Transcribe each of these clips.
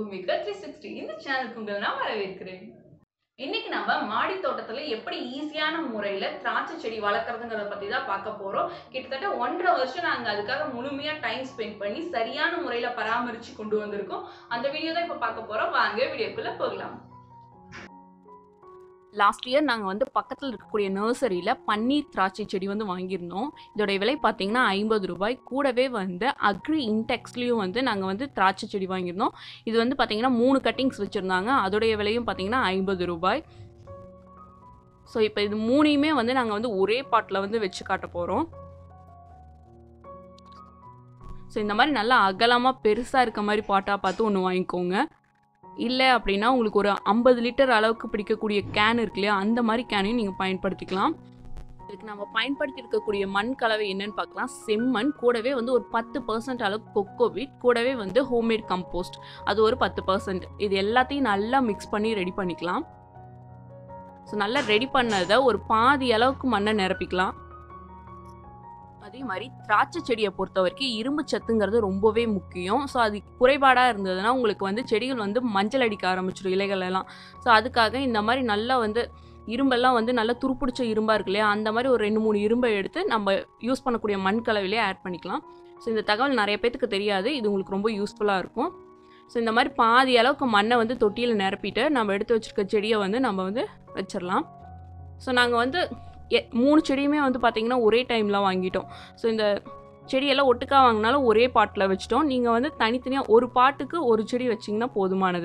Bhumika three sixty இந்த சேனலுக்கு உங்களை நான் வரவேற்கிறேன் இன்னைக்கு நம்ம மாடி தோட்டத்துல எப்படி ஈஸியான முறையில திராட்சை செடி வளர்க்குறதுங்கிறத பத்தி தான் பார்க்க போறோம் கிட்டத்தட்ட ஒன்றரை வருஷம் நாங்க அதுக்காக முழுமையா டைம் ஸ்பெண்ட் பண்ணி சரியான முறையில பராமரிச்சு கொண்டு வந்திருக்கோம் அந்த வீடியோ தான் இப்ப பார்க்க போறோம் வாங்க வீடியோக்குள்ள போகலாம் லாஸ்ட் இயர் நாங்கள் வந்து பக்கத்தில் இருக்கக்கூடிய நர்சரியில் பன்னீர் திராட்சை செடி வந்து வாங்கியிருந்தோம் இதோடைய விலை பார்த்தீங்கன்னா ஐம்பது ரூபாய் கூடவே வந்து அக்ரி இன்டெக்ஸ்லேயும் வந்து நாங்கள் வந்து திராட்சை செடி வாங்கியிருந்தோம் இது வந்து பார்த்தீங்கன்னா மூணு கட்டிங்ஸ் வச்சுருந்தாங்க அதோடைய விலையும் பார்த்தீங்கன்னா ஐம்பது ரூபாய் ஸோ இப்போ இது மூணையுமே வந்து நாங்கள் வந்து ஒரே பாட்டில் வந்து வச்சு காட்ட போகிறோம் ஸோ இந்த மாதிரி நல்லா அகலமாக பெருசாக இருக்க மாதிரி பாட்டாக பார்த்து ஒன்று வாங்கிக்கோங்க இல்லை அப்படின்னா உங்களுக்கு ஒரு ஐம்பது லிட்டர் அளவுக்கு பிடிக்கக்கூடிய கேன் இருக்கு இல்லையா அந்த மாதிரி கேனையும் நீங்கள் பயன்படுத்திக்கலாம் இதுக்கு நம்ம பயன்படுத்தி இருக்கக்கூடிய மண் கலவை என்னன்னு பார்க்கலாம் செம்மண் கூடவே வந்து ஒரு பத்து பர்சன்ட் அளவுக்கு கொக்கோபிட் கூடவே வந்து ஹோம்மேட் கம்போஸ்ட் அது ஒரு பத்து பர்சன்ட் இது எல்லாத்தையும் நல்லா மிக்ஸ் பண்ணி ரெடி பண்ணிக்கலாம் ஸோ நல்லா ரெடி பண்ணதை ஒரு பாதி அளவுக்கு மண்ணை நிரப்பிக்கலாம் அதே மாதிரி திராட்சை செடியை பொறுத்த வரைக்கும் இரும்பு சத்துங்கிறது ரொம்பவே முக்கியம் ஸோ அது குறைபாடாக இருந்ததுன்னா உங்களுக்கு வந்து செடிகள் வந்து மஞ்சள் அடிக்க ஆரம்பிச்சிடும் இலைகள் எல்லாம் ஸோ அதுக்காக இந்த மாதிரி நல்லா வந்து இரும்பெல்லாம் வந்து நல்லா துருப்பிடிச்ச இரும்பாக இருக்கு இல்லையா அந்த மாதிரி ஒரு ரெண்டு மூணு இரும்பை எடுத்து நம்ம யூஸ் பண்ணக்கூடிய மண் கலவிலே ஆட் பண்ணிக்கலாம் ஸோ இந்த தகவல் நிறைய பேத்துக்கு தெரியாது இது உங்களுக்கு ரொம்ப யூஸ்ஃபுல்லாக இருக்கும் ஸோ இந்த மாதிரி பாதி அளவுக்கு மண்ணை வந்து தொட்டியில் நிரப்பிட்டு நம்ம எடுத்து வச்சுருக்க செடியை வந்து நம்ம வந்து வச்சிடலாம் ஸோ நாங்கள் வந்து எ- மூணு செடியுமே வந்து பார்த்திங்கன்னா ஒரே டைமில் வாங்கிட்டோம் ஸோ இந்த செடியெல்லாம் ஒட்டுக்கா வாங்கினாலும் ஒரே பாட்டில் வச்சிட்டோம் நீங்கள் வந்து தனித்தனியாக ஒரு பாட்டுக்கு ஒரு செடி வச்சிங்கன்னா போதுமானது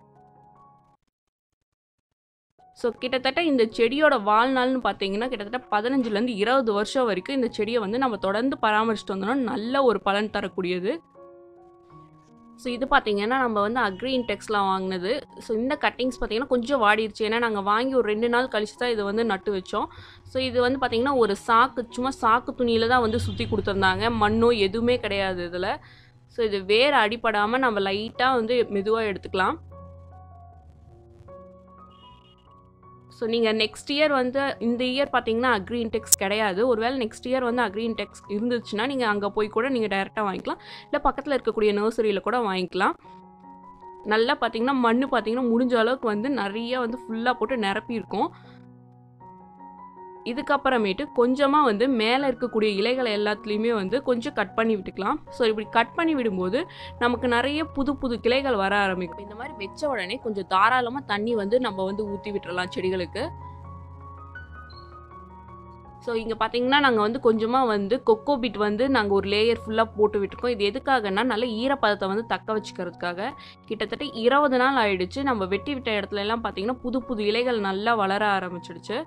ஸோ கிட்டத்தட்ட இந்த செடியோட வாழ்நாள்னு பார்த்தீங்கன்னா கிட்டத்தட்ட பதினஞ்சுலேருந்து இருபது வருஷம் வரைக்கும் இந்த செடியை வந்து நம்ம தொடர்ந்து பராமரிச்சுட்டு வந்தோம்னா நல்ல ஒரு பலன் தரக்கூடியது ஸோ இது பார்த்தீங்கன்னா நம்ம வந்து அக்ரி இன்டெக்ஸ்லாம் வாங்கினது ஸோ இந்த கட்டிங்ஸ் பார்த்தீங்கன்னா கொஞ்சம் வாடிடுச்சு ஏன்னா நாங்கள் வாங்கி ஒரு ரெண்டு நாள் கழிச்சு தான் இதை வந்து நட்டு வச்சோம் ஸோ இது வந்து பார்த்தீங்கன்னா ஒரு சாக்கு சும்மா சாக்கு துணியில் தான் வந்து சுற்றி கொடுத்துருந்தாங்க மண்ணோ எதுவுமே கிடையாது இதில் ஸோ இது வேறு அடிப்படாமல் நம்ம லைட்டாக வந்து மெதுவாக எடுத்துக்கலாம் ஸோ நீங்கள் நெக்ஸ்ட் இயர் வந்து இந்த இயர் பார்த்தீங்கன்னா அக்ரி இன்டெக்ஸ் கிடையாது ஒருவேளை நெக்ஸ்ட் இயர் வந்து அக்ரி இன்டெக்ஸ் இருந்துச்சுன்னா நீங்கள் அங்கே போய் கூட நீங்கள் டைரெக்டாக வாங்கிக்கலாம் இல்லை பக்கத்தில் இருக்கக்கூடிய நர்சரியில் கூட வாங்கிக்கலாம் நல்லா பார்த்தீங்கன்னா மண் பார்த்தீங்கன்னா முடிஞ்ச அளவுக்கு வந்து நிறைய வந்து ஃபுல்லாக போட்டு நிரப்பியிருக்கும் இதுக்கப்புறமேட்டு கொஞ்சமாக வந்து மேலே இருக்கக்கூடிய இலைகளை எல்லாத்துலேயுமே வந்து கொஞ்சம் கட் பண்ணி விட்டுக்கலாம் ஸோ இப்படி கட் பண்ணி விடும்போது நமக்கு நிறைய புது புது கிளைகள் வர ஆரம்பிக்கும் இந்த மாதிரி வச்ச உடனே கொஞ்சம் தாராளமாக தண்ணி வந்து நம்ம வந்து ஊற்றி விட்டுறலாம் செடிகளுக்கு ஸோ இங்கே பார்த்தீங்கன்னா நாங்கள் வந்து கொஞ்சமாக வந்து கொக்கோ பீட் வந்து நாங்கள் ஒரு லேயர் ஃபுல்லாக போட்டு விட்டுருக்கோம் இது எதுக்காகன்னா நல்ல ஈரப்பதத்தை வந்து தக்க வச்சுக்கிறதுக்காக கிட்டத்தட்ட இருபது நாள் ஆயிடுச்சு நம்ம வெட்டி விட்ட இடத்துல எல்லாம் பார்த்தீங்கன்னா புது புது இலைகள் நல்லா வளர ஆரம்பிச்சிடுச்சு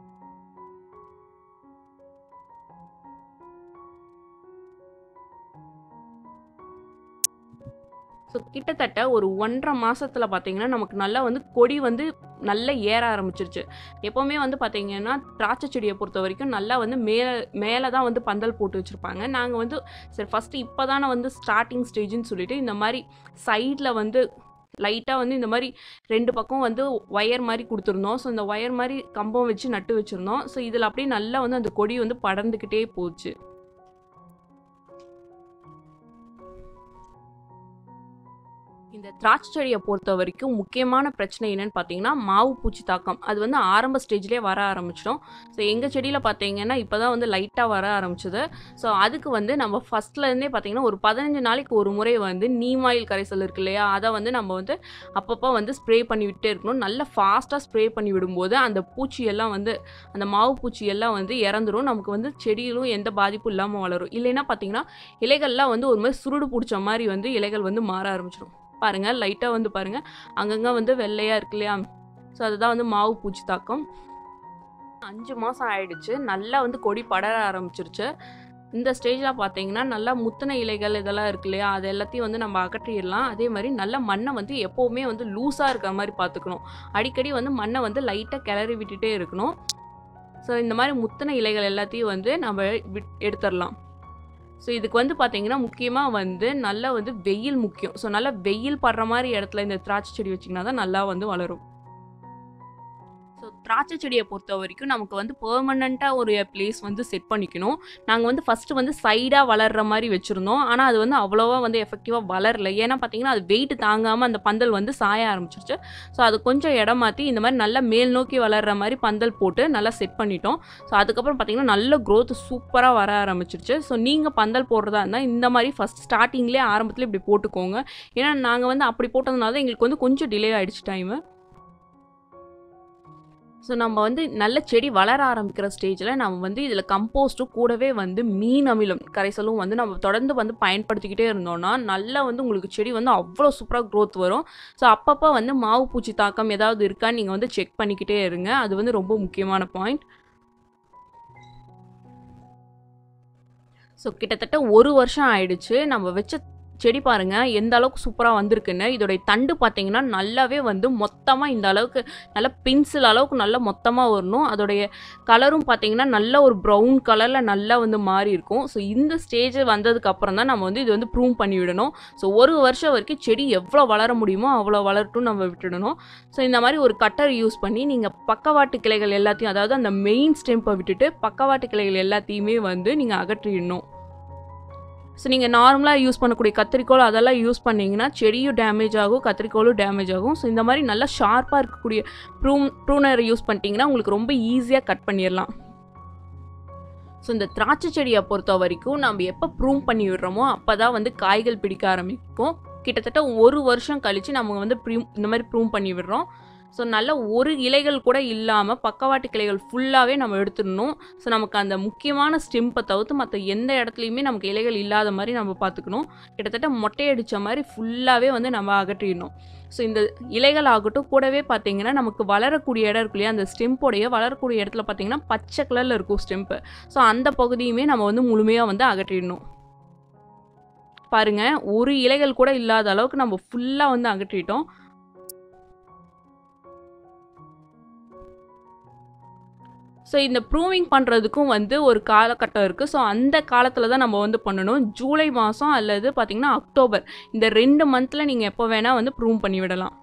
ஸோ கிட்டத்தட்ட ஒரு ஒன்றரை மாசத்துல பார்த்தீங்கன்னா நமக்கு நல்லா வந்து கொடி வந்து நல்லா ஏற ஆரம்பிச்சிருச்சு எப்போவுமே வந்து பார்த்தீங்கன்னா திராட்சை செடியை பொறுத்த வரைக்கும் நல்லா வந்து மேலே மேலே தான் வந்து பந்தல் போட்டு வச்சுருப்பாங்க நாங்கள் வந்து சரி ஃபஸ்ட்டு இப்போ தானே வந்து ஸ்டார்டிங் ஸ்டேஜ்னு சொல்லிட்டு இந்த மாதிரி சைடில் வந்து லைட்டாக வந்து இந்த மாதிரி ரெண்டு பக்கம் வந்து ஒயர் மாதிரி கொடுத்துருந்தோம் ஸோ இந்த ஒயர் மாதிரி கம்பம் வச்சு நட்டு வச்சுருந்தோம் ஸோ இதில் அப்படியே நல்லா வந்து அந்த கொடி வந்து படர்ந்துக்கிட்டே போச்சு இந்த திராட்சை செடியை பொறுத்த வரைக்கும் முக்கியமான பிரச்சனை என்னன்னு பார்த்தீங்கன்னா மாவு பூச்சி தாக்கம் அது வந்து ஆரம்ப ஸ்டேஜ்லேயே வர ஆரம்பிச்சிடும் ஸோ எங்கள் செடியில் பார்த்தீங்கன்னா இப்போ தான் வந்து லைட்டாக வர ஆரம்பிச்சது ஸோ அதுக்கு வந்து நம்ம ஃபஸ்ட்லேருந்தே பார்த்தீங்கன்னா ஒரு பதினஞ்சு நாளைக்கு ஒரு முறை வந்து நீம் ஆயில் கரைசல் இருக்கு இல்லையா அதை வந்து நம்ம வந்து அப்பப்போ வந்து ஸ்ப்ரே பண்ணி விட்டே இருக்கணும் நல்லா ஃபாஸ்ட்டாக ஸ்ப்ரே பண்ணி விடும்போது அந்த பூச்சி எல்லாம் வந்து அந்த மாவு பூச்சி எல்லாம் வந்து இறந்துரும் நமக்கு வந்து செடியிலும் எந்த பாதிப்பும் இல்லாமல் வளரும் இல்லைன்னா பார்த்தீங்கன்னா இலைகள்லாம் வந்து ஒரு மாதிரி சுருடு பிடிச்ச மாதிரி வந்து இலைகள் வந்து மாற ஆரம்பிச்சிடும் பாருங்க லைட்டாக வந்து பாருங்க அங்கங்கே வந்து வெள்ளையாக இருக்கு இல்லையா ஸோ அதுதான் வந்து மாவு பூச்சி தாக்கம் அஞ்சு மாதம் ஆயிடுச்சு நல்லா வந்து கொடி படர ஆரம்பிச்சிருச்சு இந்த ஸ்டேஜில் பார்த்தீங்கன்னா நல்லா முத்தின இலைகள் இதெல்லாம் இருக்கு இல்லையா அது எல்லாத்தையும் வந்து நம்ம அகற்றிடலாம் அதே மாதிரி நல்ல மண்ணை வந்து எப்போவுமே வந்து லூஸாக இருக்கிற மாதிரி பார்த்துக்கணும் அடிக்கடி வந்து மண்ணை வந்து லைட்டாக கிளறி விட்டுட்டே இருக்கணும் ஸோ இந்த மாதிரி முத்தின இலைகள் எல்லாத்தையும் வந்து நம்ம விட் எடுத்துடலாம் ஸோ இதுக்கு வந்து பார்த்தீங்கன்னா முக்கியமாக வந்து நல்லா வந்து வெயில் முக்கியம் ஸோ நல்லா வெயில் படுற மாதிரி இடத்துல இந்த திராட்சை செடி வச்சிங்கன்னா தான் நல்லா வந்து வளரும் ஸோ திராட்சை செடியை பொறுத்த வரைக்கும் நமக்கு வந்து பெர்மனண்ட்டாக ஒரு பிளேஸ் வந்து செட் பண்ணிக்கணும் நாங்கள் வந்து ஃபஸ்ட்டு வந்து சைடாக வளர்கிற மாதிரி வச்சுருந்தோம் ஆனால் அது வந்து அவ்வளோவா வந்து எஃபெக்டிவாக வளரல ஏன்னா பார்த்தீங்கன்னா அது வெயிட் தாங்காமல் அந்த பந்தல் வந்து சாய ஆரம்பிச்சிருச்சு ஸோ அது கொஞ்சம் இடம் மாற்றி இந்த மாதிரி நல்லா மேல் நோக்கி வளர்கிற மாதிரி பந்தல் போட்டு நல்லா செட் பண்ணிட்டோம் ஸோ அதுக்கப்புறம் பார்த்தீங்கன்னா நல்ல growth சூப்பராக வர ஆரம்பிச்சிருச்சு ஸோ நீங்கள் பந்தல் போடுறதா இருந்தால் இந்த மாதிரி ஃபஸ்ட் ஸ்டார்டிங்லேயே ஆரம்பத்தில் இப்படி போட்டுக்கோங்க ஏன்னா நாங்கள் வந்து அப்படி போட்டதுனால தான் எங்களுக்கு வந்து கொஞ்சம் டிலே ஆகிடுச்சு டைமு ஸோ நம்ம வந்து நல்ல செடி வளர ஆரம்பிக்கிற ஸ்டேஜில் நம்ம வந்து இதில் கம்போஸ்ட்டும் கூடவே வந்து மீன் அமிலம் கரைசலும் வந்து நம்ம தொடர்ந்து வந்து பயன்படுத்திக்கிட்டே இருந்தோம்னா நல்லா வந்து உங்களுக்கு செடி வந்து அவ்வளோ சூப்பராக க்ரோத் வரும் ஸோ அப்பப்போ வந்து மாவு பூச்சி தாக்கம் ஏதாவது இருக்கான்னு நீங்கள் வந்து செக் பண்ணிக்கிட்டே இருங்க அது வந்து ரொம்ப முக்கியமான பாயிண்ட் ஸோ கிட்டத்தட்ட ஒரு வருஷம் ஆயிடுச்சு நம்ம வச்ச செடி பாருங்க எந்த அளவுக்கு சூப்பராக வந்திருக்குன்னு இதோடைய தண்டு பார்த்தீங்கன்னா நல்லாவே வந்து மொத்தமாக இந்த அளவுக்கு நல்ல பென்சில் அளவுக்கு நல்லா மொத்தமாக வரணும் அதோடைய கலரும் பார்த்தீங்கன்னா நல்ல ஒரு ப்ரௌன் கலரில் நல்லா வந்து மாறி இருக்கும் ஸோ இந்த ஸ்டேஜ் வந்ததுக்கு அப்புறம் தான் நம்ம வந்து இது வந்து ப்ரூவ் பண்ணி விடணும் ஸோ ஒரு வருஷம் வரைக்கும் செடி எவ்வளோ வளர முடியுமோ அவ்வளோ வளரட்டும் நம்ம விட்டுடணும் ஸோ இந்த மாதிரி ஒரு கட்டர் யூஸ் பண்ணி நீங்கள் பக்கவாட்டு கிளைகள் எல்லாத்தையும் அதாவது அந்த மெயின் ஸ்டெம்பை விட்டுட்டு பக்கவாட்டு கிளைகள் எல்லாத்தையுமே வந்து நீங்கள் அகற்றிடணும் ஸோ நீங்கள் நார்மலாக யூஸ் பண்ணக்கூடிய கத்திரிக்கோல் அதெல்லாம் யூஸ் பண்ணிங்கன்னா செடியும் டேமேஜ் ஆகும் கத்திரிக்கோலும் டேமேஜ் ஆகும் ஸோ இந்த மாதிரி நல்லா ஷார்ப்பாக இருக்கக்கூடிய ப்ரூம் ப்ரூனரை யூஸ் பண்ணிட்டீங்கன்னா உங்களுக்கு ரொம்ப ஈஸியாக கட் பண்ணிடலாம் ஸோ இந்த திராட்சை செடியை பொறுத்த வரைக்கும் நம்ம எப்போ ப்ரூம் பண்ணி விடுறோமோ அப்போ தான் வந்து காய்கள் பிடிக்க ஆரம்பிக்கும் கிட்டத்தட்ட ஒரு வருஷம் கழித்து நம்ம வந்து ப்ரூம் இந்த மாதிரி ப்ரூம் பண்ணி விடுறோம் ஸோ நல்ல ஒரு இலைகள் கூட இல்லாமல் பக்கவாட்டு கிளைகள் ஃபுல்லாகவே நம்ம எடுத்துடணும் ஸோ நமக்கு அந்த முக்கியமான ஸ்டெம்பை தவிர்த்து மற்ற எந்த இடத்துலையுமே நமக்கு இலைகள் இல்லாத மாதிரி நம்ம பார்த்துக்கணும் கிட்டத்தட்ட மொட்டை அடித்த மாதிரி ஃபுல்லாகவே வந்து நம்ம அகற்றிடணும் ஸோ இந்த இலைகள் ஆகட்டும் கூடவே பார்த்தீங்கன்னா நமக்கு வளரக்கூடிய இடம் இருக்கு இல்லையா அந்த ஸ்டெம்போடைய வளரக்கூடிய இடத்துல பார்த்தீங்கன்னா பச்சை கலரில் இருக்கும் ஸ்டெம்பு ஸோ அந்த பகுதியுமே நம்ம வந்து முழுமையாக வந்து அகற்றிடணும் பாருங்க ஒரு இலைகள் கூட இல்லாத அளவுக்கு நம்ம ஃபுல்லாக வந்து அகற்றிட்டோம் ஸோ இந்த ப்ரூவிங் பண்ணுறதுக்கும் வந்து ஒரு காலகட்டம் இருக்குது ஸோ அந்த காலத்தில் தான் நம்ம வந்து பண்ணணும் ஜூலை மாதம் அல்லது பார்த்திங்கன்னா அக்டோபர் இந்த ரெண்டு மந்தில் நீங்கள் எப்போ வேணால் வந்து ப்ரூவ் பண்ணி விடலாம்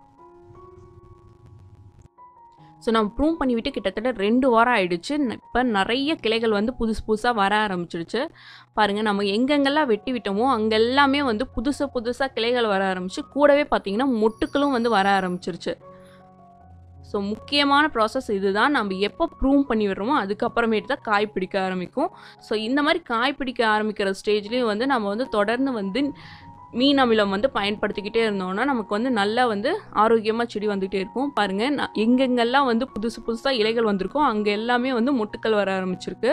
ஸோ நம்ம ப்ரூவ் பண்ணிவிட்டு கிட்டத்தட்ட ரெண்டு வாரம் ஆயிடுச்சு இப்போ நிறைய கிளைகள் வந்து புதுசு புதுசாக வர ஆரம்பிச்சிருச்சு பாருங்கள் நம்ம எங்கெங்கெல்லாம் வெட்டி விட்டோமோ அங்கே எல்லாமே வந்து புதுசு புதுசாக கிளைகள் வர ஆரம்பிச்சு கூடவே பார்த்தீங்கன்னா மொட்டுக்களும் வந்து வர ஆரம்பிச்சிருச்சு ஸோ முக்கியமான ப்ராசஸ் இதுதான் நம்ம எப்போ ப்ரூவ் பண்ணி விடுறோமோ அதுக்கப்புறமேட்டு தான் காய் பிடிக்க ஆரம்பிக்கும் ஸோ இந்த மாதிரி காய் பிடிக்க ஆரம்பிக்கிற ஸ்டேஜ்லேயும் வந்து நம்ம வந்து தொடர்ந்து வந்து மீன் அமிலம் வந்து பயன்படுத்திக்கிட்டே இருந்தோம்னா நமக்கு வந்து நல்லா வந்து ஆரோக்கியமாக செடி வந்துகிட்டே இருக்கும் பாருங்கள் நான் எங்கெங்கெல்லாம் வந்து புதுசு புதுசாக இலைகள் வந்திருக்கோ அங்கே எல்லாமே வந்து மொட்டுக்கள் வர ஆரம்பிச்சிருக்கு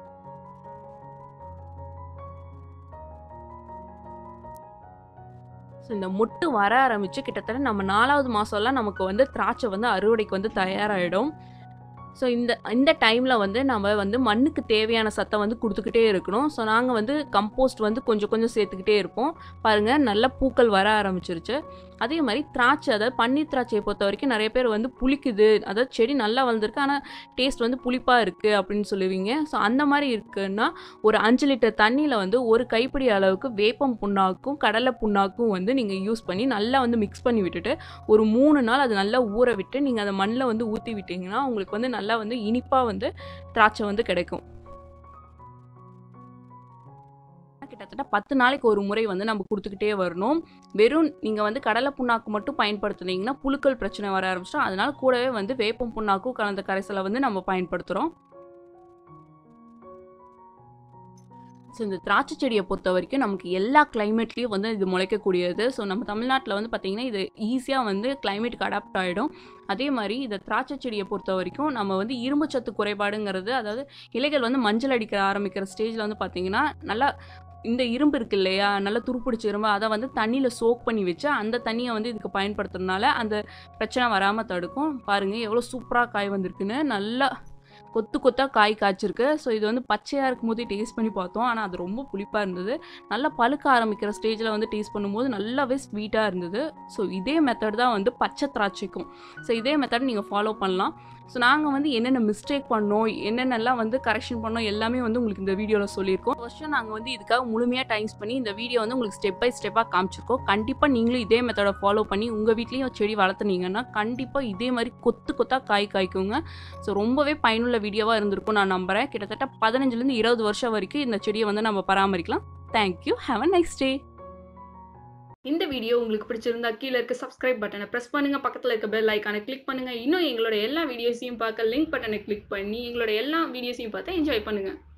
ஸோ இந்த மொட்டு வர ஆரம்பித்து கிட்டத்தட்ட நம்ம நாலாவது மாதம்லாம் நமக்கு வந்து திராட்சை வந்து அறுவடைக்கு வந்து தயாராகிடும் ஸோ இந்த இந்த டைமில் வந்து நம்ம வந்து மண்ணுக்கு தேவையான சத்தம் வந்து கொடுத்துக்கிட்டே இருக்கணும் ஸோ நாங்கள் வந்து கம்போஸ்ட் வந்து கொஞ்சம் கொஞ்சம் சேர்த்துக்கிட்டே இருப்போம் பாருங்கள் நல்ல பூக்கள் வர ஆரம்பிச்சிருச்சு அதே மாதிரி திராட்சை அதாவது பன்னீர் திராட்சையை பொறுத்த வரைக்கும் நிறைய பேர் வந்து புளிக்குது அதாவது செடி நல்லா வளர்ந்துருக்கு ஆனால் டேஸ்ட் வந்து புளிப்பாக இருக்குது அப்படின்னு சொல்லுவீங்க ஸோ அந்த மாதிரி இருக்குன்னா ஒரு அஞ்சு லிட்டர் தண்ணியில் வந்து ஒரு கைப்பிடி அளவுக்கு வேப்பம் புண்ணாக்கும் கடலை புண்ணாக்கும் வந்து நீங்கள் யூஸ் பண்ணி நல்லா வந்து மிக்ஸ் பண்ணி விட்டுட்டு ஒரு மூணு நாள் அது நல்லா ஊற விட்டு நீங்கள் அதை மண்ணில் வந்து ஊற்றி விட்டீங்கன்னா உங்களுக்கு வந்து நல்லா வந்து இனிப்பாக வந்து திராட்சை வந்து கிடைக்கும் கிட்டத்தட்ட பத்து நாளைக்கு ஒரு முறை வந்து நம்ம கொடுத்துக்கிட்டே வரணும் வெறும் நீங்கள் வந்து கடலை புண்ணாக்கு மட்டும் பயன்படுத்துனீங்கன்னா புழுக்கள் பிரச்சனை வர ஆரம்பிச்சிடும் அதனால கூடவே வந்து வேப்பம் புண்ணாக்கும் கலந்த கரைசலை வந்து நம்ம பயன்படுத்துகிறோம் ஸோ இந்த திராட்சை செடியை பொறுத்த வரைக்கும் நமக்கு எல்லா கிளைமேட்லேயும் வந்து இது முளைக்கக்கூடியது ஸோ நம்ம தமிழ்நாட்டில் வந்து பார்த்திங்கன்னா இது ஈஸியாக வந்து கிளைமேட்டுக்கு அடாப்ட் ஆகிடும் அதே மாதிரி இந்த திராட்சை செடியை பொறுத்த வரைக்கும் நம்ம வந்து இரும்புச்சத்து குறைபாடுங்கிறது அதாவது இலைகள் வந்து மஞ்சள் அடிக்க ஆரம்பிக்கிற ஸ்டேஜில் வந்து பார்த்திங்கன்னா நல்லா இந்த இரும்பு இருக்கு இல்லையா நல்லா துருப்பிடிச்ச இரும்பு அதை வந்து தண்ணியில் சோக் பண்ணி வச்சு அந்த தண்ணியை வந்து இதுக்கு பயன்படுத்துறதுனால அந்த பிரச்சனை வராமல் தடுக்கும் பாருங்கள் எவ்வளோ சூப்பராக காய் வந்திருக்குன்னு நல்லா கொத்து கொத்தாக காய் காய்ச்சிருக்கு ஸோ இது வந்து பச்சையாக இருக்கும் போதே டேஸ்ட் பண்ணி பார்த்தோம் ஆனால் அது ரொம்ப புளிப்பாக இருந்தது நல்லா பழுக்க ஆரம்பிக்கிற ஸ்டேஜில் வந்து டேஸ்ட் பண்ணும்போது நல்லாவே ஸ்வீட்டாக இருந்தது ஸோ இதே மெத்தட் தான் வந்து பச்சை திராட்சைக்கும் ஸோ இதே மெத்தட் நீங்கள் ஃபாலோ பண்ணலாம் ஸோ நாங்கள் வந்து என்னென்ன மிஸ்டேக் பண்ணோம் என்னென்னலாம் வந்து கரெக்ஷன் பண்ணோம் எல்லாமே வந்து உங்களுக்கு இந்த வீடியோவில் சொல்லியிருக்கோம் வருஷம் நாங்கள் வந்து இதுக்காக முழுமையாக டைம்ஸ் பண்ணி இந்த வீடியோ வந்து உங்களுக்கு ஸ்டெப் பை ஸ்டெப்பாக காமிச்சிருக்கோம் கண்டிப்பாக நீங்களும் இதே மெத்தடை ஃபாலோ பண்ணி உங்கள் வீட்லேயும் செடி வளர்த்துனீங்கன்னா கண்டிப்பாக இதே மாதிரி கொத்து கொத்தாக காய் காய்க்குங்க ஸோ ரொம்பவே பயனுள்ள வீடியோவாக இருந்திருக்கும் நான் நம்புகிறேன் கிட்டத்தட்ட பதினஞ்சுலேருந்து இருபது வருஷம் வரைக்கும் இந்த செடியை வந்து நம்ம பராமரிக்கலாம் thank you have a nice day இந்த வீடியோ உங்களுக்கு பிடிச்சிருந்தா கீழே இருக்க சப்ஸ்கிரைப் பட்டனை ப்ரெஸ் பண்ணுங்க பக்கத்தில் இருக்க பெல் ஐக்கானை கிளிக் பண்ணுங்க இன்னும் எங்களோட எல்லா வீடியோஸையும் பார்க்க லிங்க் பட்டனை கிளிக் பண்ணி எங்களோட எல்லா வீடியோஸையும் பார்த்து என்ஜாய் பண்ணுங்க